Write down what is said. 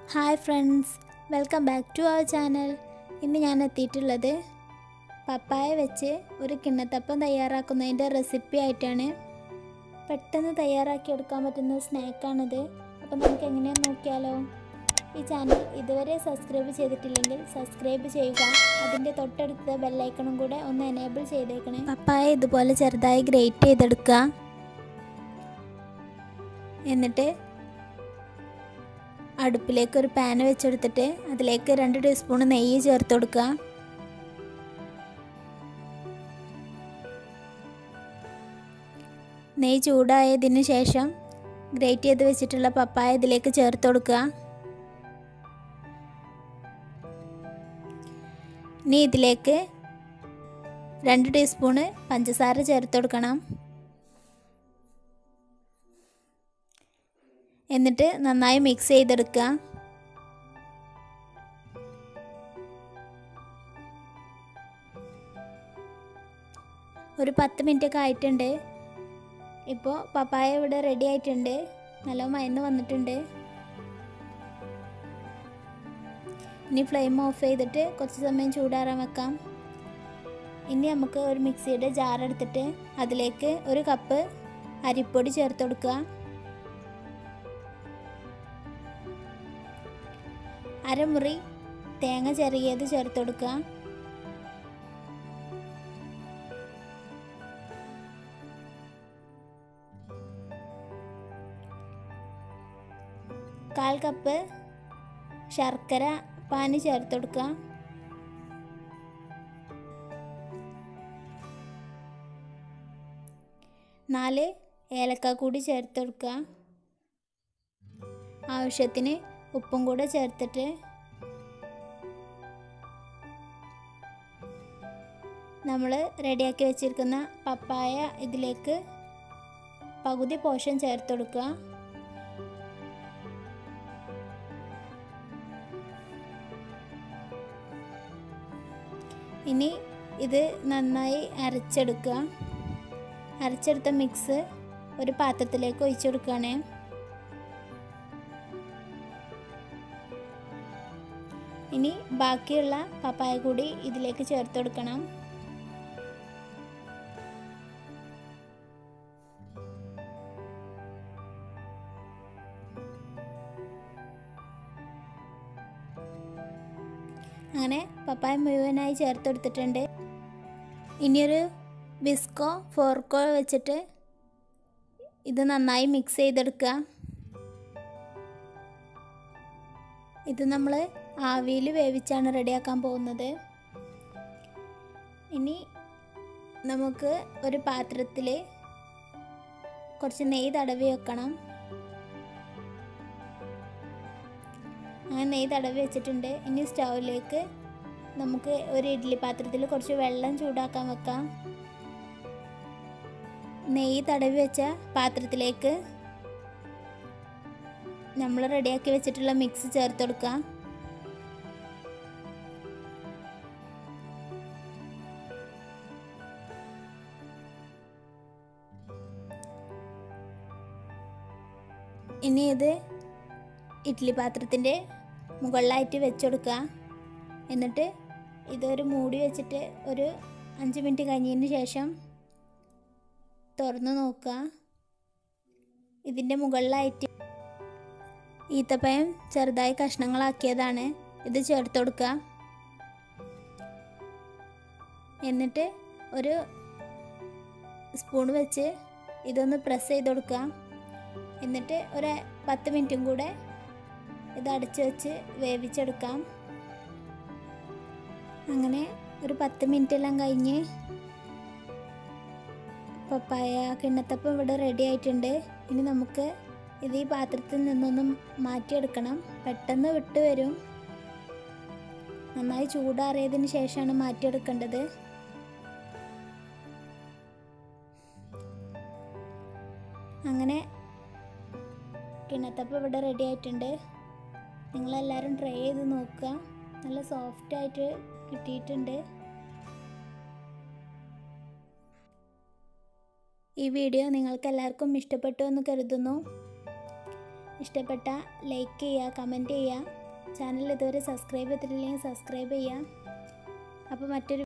hi friends welcome back to our channel ഇന്ന് ഞാൻ എത്തിയിട്ടുള്ളത് പപ്പായ വെച്ച് ഒരു കിണ്ണത്തപ്പം തയ്യാറാക്കുന്നതിൻ്റെ റെസിപ്പി ആയിട്ടാണ് പെട്ടെന്ന് തയ്യാറാക്കി എടുക്കാൻ പറ്റുന്ന സ്നാക്കാണിത് അപ്പം നമുക്ക് എങ്ങനെയാണെന്ന് നോക്കിയാലോ ഈ ചാനൽ ഇതുവരെ സബ്സ്ക്രൈബ് ചെയ്തിട്ടില്ലെങ്കിൽ സബ്സ്ക്രൈബ് ചെയ്യുക അതിൻ്റെ തൊട്ടടുത്ത ബെല്ലൈക്കണും കൂടെ ഒന്ന് എനേബിൾ ചെയ്തേക്കണേ പപ്പായ ഇതുപോലെ ചെറുതായി ഗ്രേറ്റ് ചെയ്തെടുക്കുക എന്നിട്ട് അടുപ്പിലേക്ക് ഒരു പാൻ വെച്ചെടുത്തിട്ട് അതിലേക്ക് രണ്ട് ടീസ്പൂൺ നെയ്യ് ചേർത്ത് കൊടുക്കുക നെയ്യ് ചൂടായതിന് ശേഷം ഗ്രേറ്റ് ചെയ്ത് വെച്ചിട്ടുള്ള പപ്പായ ഇതിലേക്ക് ചേർത്ത് കൊടുക്കുക ഇനി ഇതിലേക്ക് രണ്ട് ടീസ്പൂണ് പഞ്ചസാര ചേർത്ത് കൊടുക്കണം എന്നിട്ട് നന്നായി മിക്സ് ചെയ്തെടുക്കുക ഒരു പത്ത് മിനിറ്റ് ഒക്കെ ആയിട്ടുണ്ട് ഇപ്പോൾ പപ്പായ ഇവിടെ റെഡി ആയിട്ടുണ്ട് നല്ല മയന്ന് വന്നിട്ടുണ്ട് ഇനി ഫ്ലെയിം ഓഫ് ചെയ്തിട്ട് കുറച്ച് സമയം ചൂടാറാൻ വെക്കാം ഇനി നമുക്ക് ഒരു മിക്സിയുടെ ജാർ എടുത്തിട്ട് അതിലേക്ക് ഒരു കപ്പ് അരിപ്പൊടി ചേർത്ത് കൊടുക്കുക അരമുറി തേങ്ങ ചെറിയത് ചേർത്ത് കൊടുക്കുക കാൽ കപ്പ് ശർക്കര പാനി ചേർത്ത് കൊടുക്കുക നാല് ഏലക്ക കൂടി ചേർത്ത് കൊടുക്കുക ആവശ്യത്തിന് ഉപ്പും കൂടെ ചേർത്തിട്ട് നമ്മൾ റെഡിയാക്കി വെച്ചിരിക്കുന്ന പപ്പായ ഇതിലേക്ക് പകുതി പോഷൻ ചേർത്ത് കൊടുക്കുക ഇനി ഇത് നന്നായി അരച്ചെടുക്കുക അരച്ചെടുത്ത മിക്സ് ഒരു പാത്രത്തിലേക്ക് ഒഴിച്ചു കൊടുക്കുകയാണ് ഇനി ബാക്കിയുള്ള പപ്പായ കൂടി ഇതിലേക്ക് ചേർത്ത് കൊടുക്കണം അങ്ങനെ പപ്പായ മുഴുവനായി ചേർത്ത് കൊടുത്തിട്ടുണ്ട് ഇനിയൊരു വിസ്കോ ഫോർക്കോ വെച്ചിട്ട് ഇത് നന്നായി മിക്സ് ചെയ്തെടുക്കുക ഇത് നമ്മൾ ആവിയിൽ വേവിച്ചാണ് റെഡിയാക്കാൻ പോകുന്നത് ഇനി നമുക്ക് ഒരു പാത്രത്തിൽ കുറച്ച് നെയ്യ് തടവി വെക്കണം അങ്ങനെ നെയ്യ് തടവി വെച്ചിട്ടുണ്ട് ഇനി സ്റ്റൗവിലേക്ക് നമുക്ക് ഒരു ഇഡ്ഡലി പാത്രത്തിൽ കുറച്ച് വെള്ളം ചൂടാക്കാൻ വെക്കാം നെയ്യ് തടവി വെച്ച പാത്രത്തിലേക്ക് നമ്മൾ റെഡിയാക്കി വെച്ചിട്ടുള്ള മിക്സ് ചേർത്ത് കൊടുക്കാം ഇനി ഇത് ഇഡ്ഡലി പാത്രത്തിൻ്റെ മുകളിലായിട്ട് വെച്ചെടുക്കുക എന്നിട്ട് ഇതൊരു മൂടി വെച്ചിട്ട് ഒരു അഞ്ച് മിനിറ്റ് കഴിഞ്ഞതിന് ശേഷം തുറന്ന് നോക്കുക ഇതിൻ്റെ മുകളിലായിട്ട് ഈത്തപ്പഴം ചെറുതായി കഷ്ണങ്ങളാക്കിയതാണ് ഇത് ചേർത്ത് കൊടുക്കുക എന്നിട്ട് ഒരു സ്പൂൺ വെച്ച് ഇതൊന്ന് പ്രസ് ചെയ്ത് കൊടുക്കുക എന്നിട്ട് ഒരു പത്ത് മിനിറ്റും കൂടെ ഇത് അടച്ചു വെച്ച് വേവിച്ചെടുക്കാം അങ്ങനെ ഒരു പത്ത് മിനിറ്റ് എല്ലാം കഴിഞ്ഞ് പപ്പായ കിണ്ണത്തപ്പം ഇവിടെ റെഡി ആയിട്ടുണ്ട് ഇനി നമുക്ക് ഇത് ഈ പാത്രത്തിൽ നിന്നൊന്നും മാറ്റിയെടുക്കണം പെട്ടെന്ന് വിട്ട് വരും നന്നായി ചൂടാറിയതിന് ശേഷമാണ് മാറ്റിയെടുക്കേണ്ടത് അങ്ങനെ കിണ്ണത്തപ്പം ഇവിടെ റെഡി ആയിട്ടുണ്ട് നിങ്ങളെല്ലാവരും ട്രൈ ചെയ്ത് നോക്കുക നല്ല സോഫ്റ്റായിട്ട് കിട്ടിയിട്ടുണ്ട് ഈ വീഡിയോ നിങ്ങൾക്ക് എല്ലാവർക്കും ഇഷ്ടപ്പെട്ടു എന്ന് കരുതുന്നു ഇഷ്ടപ്പെട്ട ലൈക്ക് ചെയ്യുക കമൻറ്റ് ചെയ്യുക ചാനൽ ഇതുവരെ സബ്സ്ക്രൈബ് ചെയ്തിട്ടില്ലെങ്കിൽ സബ്സ്ക്രൈബ് ചെയ്യാം അപ്പോൾ മറ്റൊരു